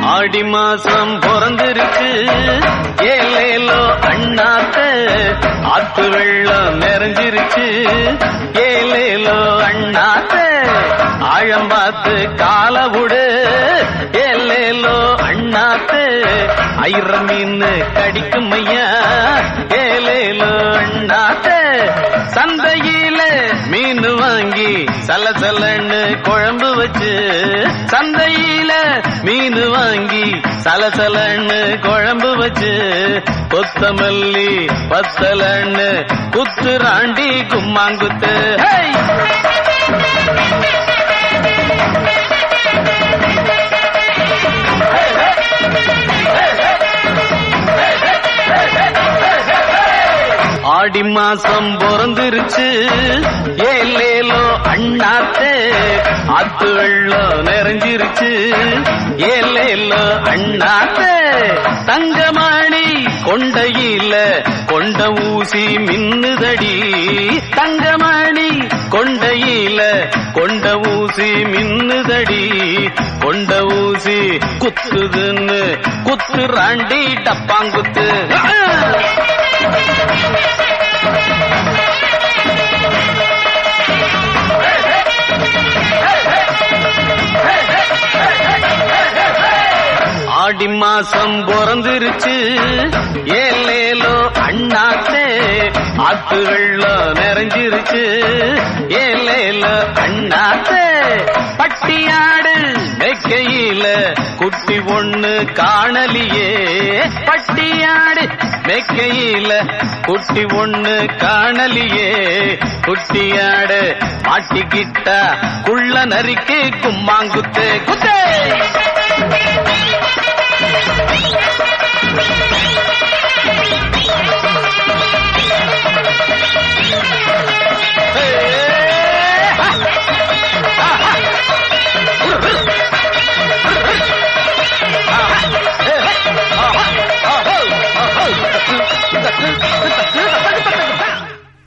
ஆடி மாசம் பிறந்திருக்கு ஏலேலோ அண்ணாத்த ஆத்து வெள்ளம் நிறைஞ்சிருச்சு ஏலேலோ அண்ணாத்த ஆழம் பார்த்து கால விடு ஏலேலோ அண்ணாத்த ஐர மீன் கடிக்கும் ஐயா ஏலேலோ அண்ணாத்த சந்தையில மீன் வாங்கி சலசலன்னு குழம்பு வச்சு சந்தையில மீன் வாங்கி சலசலன்னு குழம்பு வச்சு கொத்தமல்லி பத்தலன்னு குத்து ராண்டி கும்மாங்குத்து ஹேய்! ஆடி மாசம் பிறந்திருச்சு ஏலேலோ அண்ணாத்தே ஆத்து வெள்ளம் நிறைஞ்சிருச்சு ஏலேலோ அண்ணாத்தே தங்கமணி கொண்டையில கொண்ட ஊசி மின்னுதடி தங்கமணி கொண்டையில கொண்ட ஊசி மின்னுதடி கொண்ட ஊசி குத்துதுன்னு குத்து ராண்டி டப்பாங்குத்து ஆடி மாசம் பிறந்திருச்சு ஏலேலோ அண்ணாத்தே ஆத்து வெள்ளம் நிறைஞ்சிருச்சு ஏலேலோ அண்ணாத்தே பட்டியாடு மெக்கையில குட்டி ஒண்ணு காணலியே பட்டியாடு மெக்கையில குட்டி ஒண்ணு காணலியே குட்டியாடு மாட்டிக்கிட்டா குள்ள நரிக்கு கும்மாங்குத்து குத்தே